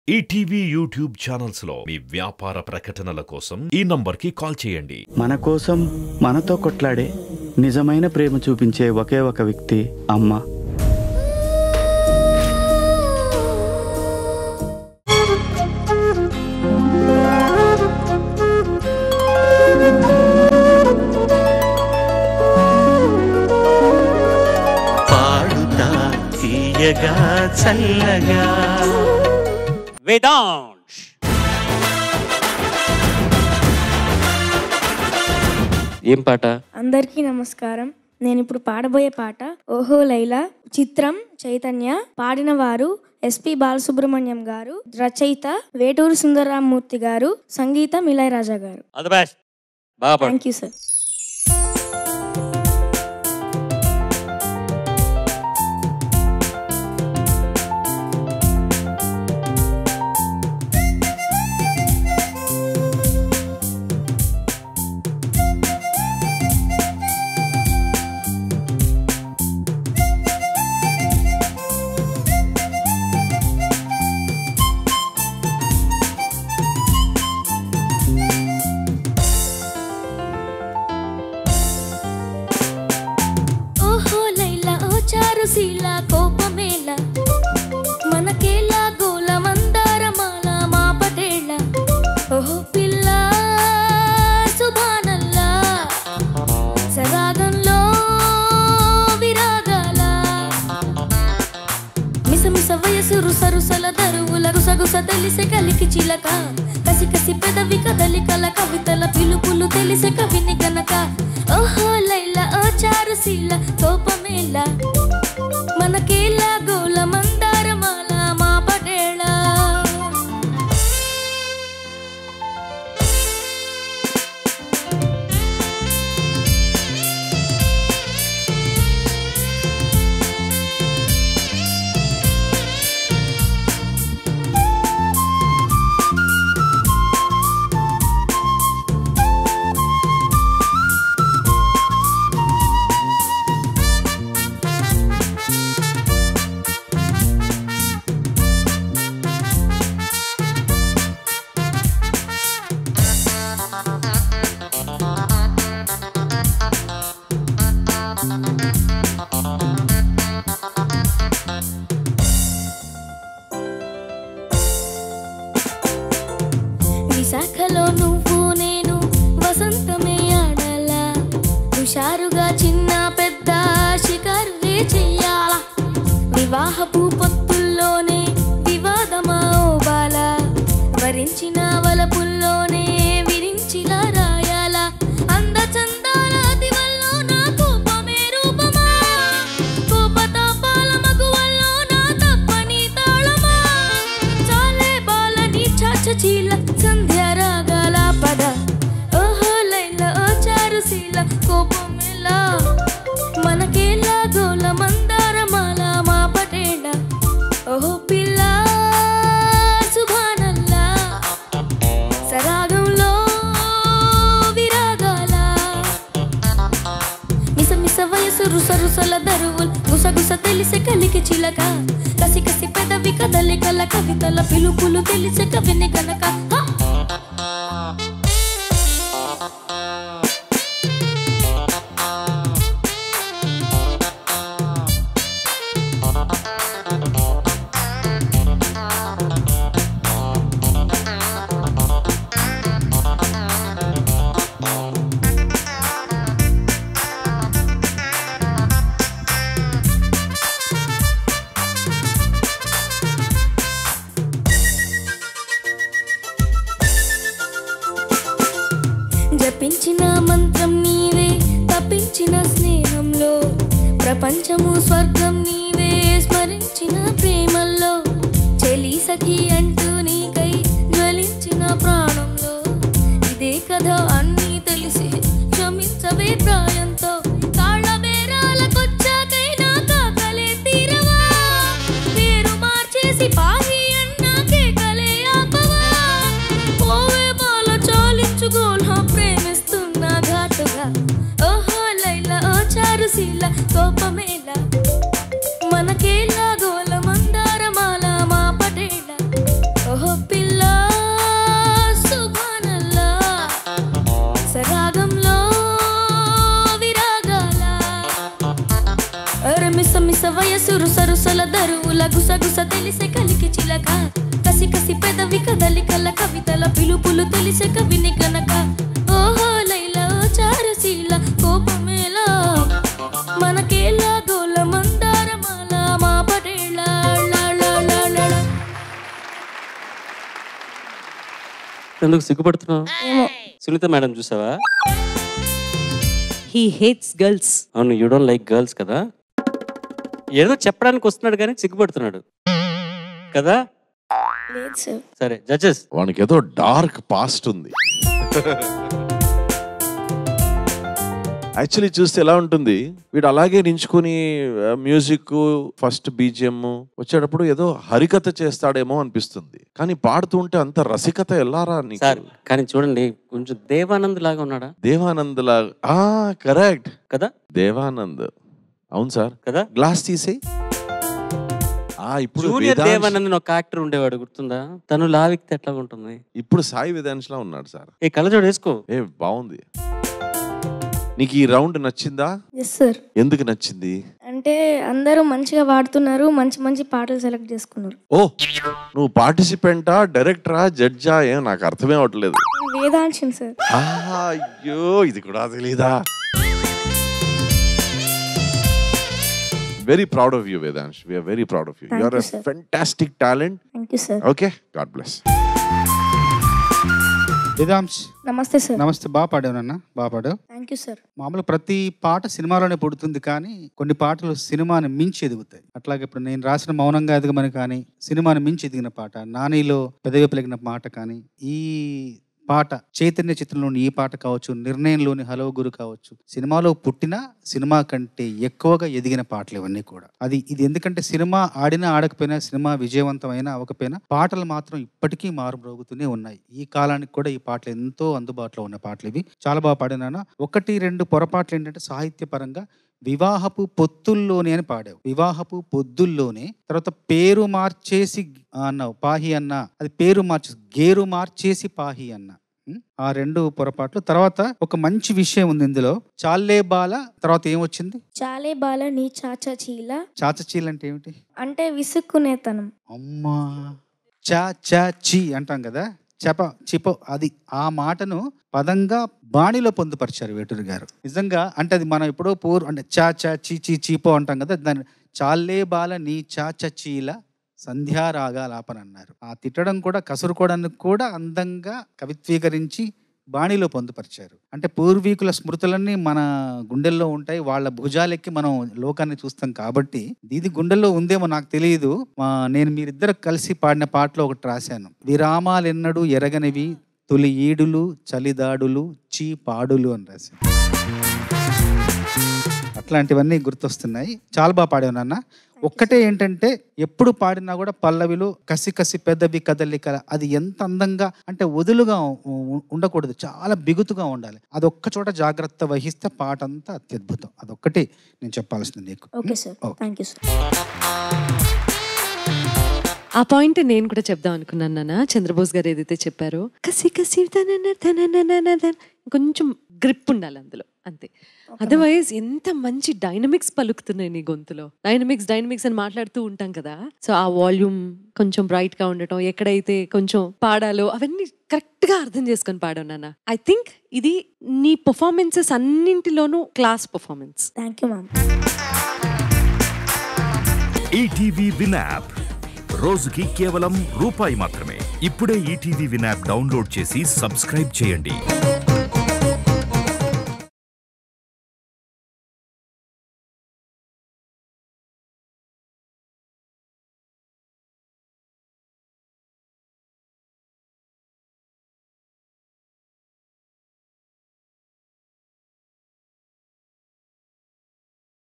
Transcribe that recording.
ETV YouTube channels లో మీ వ్యాపార ప్రకటనల కోసం ఈ నంబర్కి కాల్ చేయండి మన కోసం మనతో కొట్లాడే నిజమైన ప్రేమ చూపించే ఒకే ఒక వ్యక్తి అమ్మ పాడుతా తీయగా చల్లగా వేదాంశ్ ఏం పాట అందరికీ నమస్కారం నేను ఇప్పుడు పాడబోయే పాట ఓహో లైలా చిత్రం చైతన్య పాడిన వారు ఎస్పి బాలసుబ్రహ్మణ్యం గారు రచయిత వేటూరు సుందరరామూర్తి గారు సంగీతం ఇళయరాజా గారు ఆల్ ద బెస్ట్ బాగా పాడు థ్యాంక్ యూ సార్ ఓహో లైలా ఓ చారు శీలా కోపమేలా మనకేలా గోల మందారమాల మా పటేళ్ళ ఓహో పిల్ల సుభానల్లా సరాగంలో విరాగాల మిసమిస వయసు రుస రుసల దరువుల గుసగుస తెలిసే కలికి చిలక కసి కసి పెదవి కదలికల కవితల పిలుపులు తెలిసే కవిని గనక ఓహో లైలా ఓ చారు శీల కోపమేలా మనకేలా గోల మందారమాల మా పటేళ విశాఖలో నువ్వు నేను వసంతమే ఆడాలా హుషారుగా చిన్న పెద్ద షికారులే చెయ్యాలా వివాహపు పొత్తుల్లోనే వివాదమా ఓ బాల వరించిన వలపుల్లోనే విరించిలా రాయాలా అంద చందాల దివల్లో నా కోపమే రూపమా కోపతాపాల మగువల్లో నా తప్పని తాళమా చాలే బాల నీ చాచ చీల సంధ్య రాగాల పద ఓహో లైల ఓ చారు శీల కోపమేలా మనకేలా గోల మందారమాల మా పటేళ ఓహో పిల్ల సుభానల్లా సరాగంలో విరాగాల మిస మిస వయసు రుస రుసల దరువుల్ గుసగుస తెలిసే కలికి చిలక కసి కసి పెదవి కదలికల కవితల పిలుపులు తెలిసే కవిని గనక హ! జపించిన మంత్రం నీవే తప్పించిన స్నేహంలో ప్రపంచము స్వర్గం నీవే స్మరించిన ప్రేమల్లో చెలి సఖి అంటూ నీకై జ్వలించిన ప్రాణంలో ఇదే కథ అన్నీ తెలిసి క్షమించవే ప్రాయంతో కాళ్ళ బేరాలకొచ్చాకైనా కాకలే తీరవా పేరు మార్చేసి పాహి అన్నా కేకలే ఆపవా పోవే బాల చాలించుకోల ప్రేమిస్తున్న ఘాటుగా ఓహో లైలా ఓ చారు శీల కోపమేలా మనకేలా గోల మందారమాల మా పటేళ రుసరుసల దరువుల గుసగుస తెలిసే కలికి చిలక కసి కసి పెదవి కదలికల కవితల పిలుపులు తెలిసే కవిని గనక ఓహో లైలా ఓ చారుశీల కోపమేలా మనకేలా గోల మందారమాల మా పటేళ్ళ లా లా లా లా లా. ఎందుకు సిగ్గుపడుతున్నావు ఏమో సునీత మేడం చూసావా హీ హేట్స్ గర్ల్స్ అవును యూ డోంట్ లైక్ గర్ల్స్ కదా ఏదో చెప్పడానికి వస్తున్నాడు కానీ సిగ్గుపడుతున్నాడు కదా లేదు సార్ సరే జడ్జెస్ వానికి ఏదో డార్క్ పాస్ట్ ఉంది యాక్చువల్లీ చూస్తే ఎలా ఉంటుంది వీడు అలాగే నించుకొని మ్యూజిక్ ఫస్ట్ బీజిఎం వచ్చేటప్పుడు ఏదో హరికథ చేస్తాడేమో అనిపిస్తుంది కానీ పాడుతూ ఉంటే అంత రసికత ఎలారా నీకు సార్ కానీ చూడండి కొంచెం దేవానంద్ లాగా ఉన్నాడా దేవానంద్ లా ఆ కరెక్ట్ కదా దేవానంద్ అవును సార్ కదా గ్లాస్ తీసేయి ఆ ఇప్పుడు జూనియర్ వేదాంశ్- దేవానంద్ అని ఒక యాక్టర్ ఉండేవాడు గుర్తుందా తను లావిక్తే ఎట్లా ఉంటుంది ఇప్పుడు సాయి విధాన్స్ లా ఉన్నాడు సార్ ఏ కళ్ళజోడు వేసుకో ఏ బాగుంది నీకు ఈ రౌండ్ నచ్చిందా ఎస్ సార్ ఎందుకు నచ్చింది అంటే అందరూ మంచిగా పాడుతున్నారు మంచి మంచి పాటలు సెలెక్ట్ చేసుకున్నారు ఓ నువ్వు పార్టిసిపెంటా డైరెక్టరా జడ్జా ఏం నాకు అర్థమే అవట్లేదు వేదాంశం సార్ ఆ, అయ్యో ఇది కూడా తెలీదా very proud of you Vedansh we're very proud of you Thank you're you, sir. Fantastic talent thank you sir okay God bless Vedansh నమస్తే సార్ నమస్తే బాగా పాడావు నాన్న బాగా పాడావు థ్యాంక్ యూ సార్ మామూలు ప్రతి పాట సినిమాలోనే పుడుతుంది కానీ కొన్ని పాటలు సినిమాని మించి ఎదుగుతాయి అట్లాగే ఇప్పుడు నేను రాసిన మౌనంగా ఎదగమని కానీ సినిమాని మించి ఎదిగిన పాట నానిలో పెదవి పలికిన పాట కానీ ఈ పాట చైతన్య చిత్రంలోని ఈ పాట కావచ్చు నిర్ణయంలోని హలో గురు కావచ్చు సినిమాలో పుట్టిన సినిమా కంటే ఎక్కువగా ఎదిగిన పాటలు ఇవన్నీ కూడా అది ఇది ఎందుకంటే సినిమా ఆడినా ఆడకపోయినా సినిమా విజయవంతమైనా అవ్వకపోయినా పాటలు మాత్రం ఇప్పటికీ మారుమ్రోగుతూనే ఉన్నాయి ఈ కాలానికి కూడా ఈ పాటలు ఎంతో అందుబాటులో ఉన్న పాటలు ఇవి చాలా బాగా పాడినానా ఒకటి రెండు పొరపాట్లు ఏంటంటే సాహిత్యపరంగా వివాహపు పొత్తుల్లోనే అని పాడావు వివాహపు పొద్దుల్లోనే తర్వాత పేరు మార్చేసి అన్నావు పాహి అన్న అది పేరు మార్చేసి గేరు మార్చేసి పాహి అన్న ఉం? ఆ రెండు పొరపాట్లు తర్వాత ఒక మంచి విషయం ఉంది ఇందులో చాలే బాల తర్వాత ఏమొచ్చింది చాలే బాల నీ చాచా చీల చాచచీలు అంటే ఏమిటి అంటే విసుక్కునేతనం అమ్మా చా చా చీ అంటాం కదా చప చిపో అది ఆ మాటను పదంగా బాణిలో పొందుపరిచారు వేటూరి గారు నిజంగా అంటే అది మనం ఎప్పుడో పూర్ అంటే చా చా చీ చీ చీపో అంటాం కదా దాన్ని చాలే బాల నీ చా చ చీల సంధ్యారాగాలాపన అన్నారు ఆ తిట్టడం కూడా కసురుకోవడానికి కూడా అందంగా కవిత్వీకరించి బాణిలో పొందుపరిచారు అంటే పూర్వీకుల స్మృతులన్నీ మన గుండెల్లో ఉంటాయి వాళ్ళ భుజాలెక్కి మనం లోకాన్ని చూస్తాం కాబట్టి ఇది గుండెల్లో ఉందేమో నాకు తెలియదు మా నేను మీరిద్దరు కలిసి పాడిన పాటలో ఒకటి రాశాను విరామాలెన్నడు ఎరగనివి తొలి ఈడులు చలిదాడులు చీ పాడులు అని రాశాను అట్లాంటివన్నీ గుర్తొస్తున్నాయి చాలా బాగా పాడావు నాన్న ఒక్కటే ఏంటంటే ఎప్పుడు పాడినా కూడా పల్లవిలో కసి కసి పెద్దవి కదలికల అది ఎంత అందంగా అంటే వదులుగా ఉ- ఉండకూడదు చాలా బిగుతుగా ఉండాలి అది ఒక్క చోట జాగ్రత్త వహిస్తే పాట అంతా అత్యద్భుతం అదొక్కటి నేను చెప్పాల్సింది నీకు okay sir okay. Thank you sir ఆ పాయింట్ నేను కూడా చెప్దాం అనుకున్నాను నాన్న చంద్రబోస్ గారు ఏదైతే చెప్పారో కసి కసి తనన తనన తన కొంచెం గ్రిప్ ఉండాలి అందులో అంతే అదర్వైజ్ ఎంత మంచి డైనమిక్స్ పలుకుతున్నాయి నీ గొంతులో డైనమిక్స్ డైనమిక్స్ అని మాట్లాడుతూ ఉంటాం కదా సో ఆ వాల్యూమ్ కొంచెం బ్రైట్ గా ఉండటం ఎక్కడైతే కొంచెం పాడాలో అవన్నీ కరెక్ట్ గా అర్థం చేసుకొని పాడావు నాన్న ఐ థింక్ ఇది నీ పర్ఫార్మెన్సెస్ అన్నింటిలోనూ class performance thank you ma'am ETV win app రోజుకి కేవలం రూపాయి మాత్రమే ఇప్పుడే ఈటీవీ విన్ యాప్ డౌన్లోడ్ చేసి సబ్స్క్రైబ్ చేయండి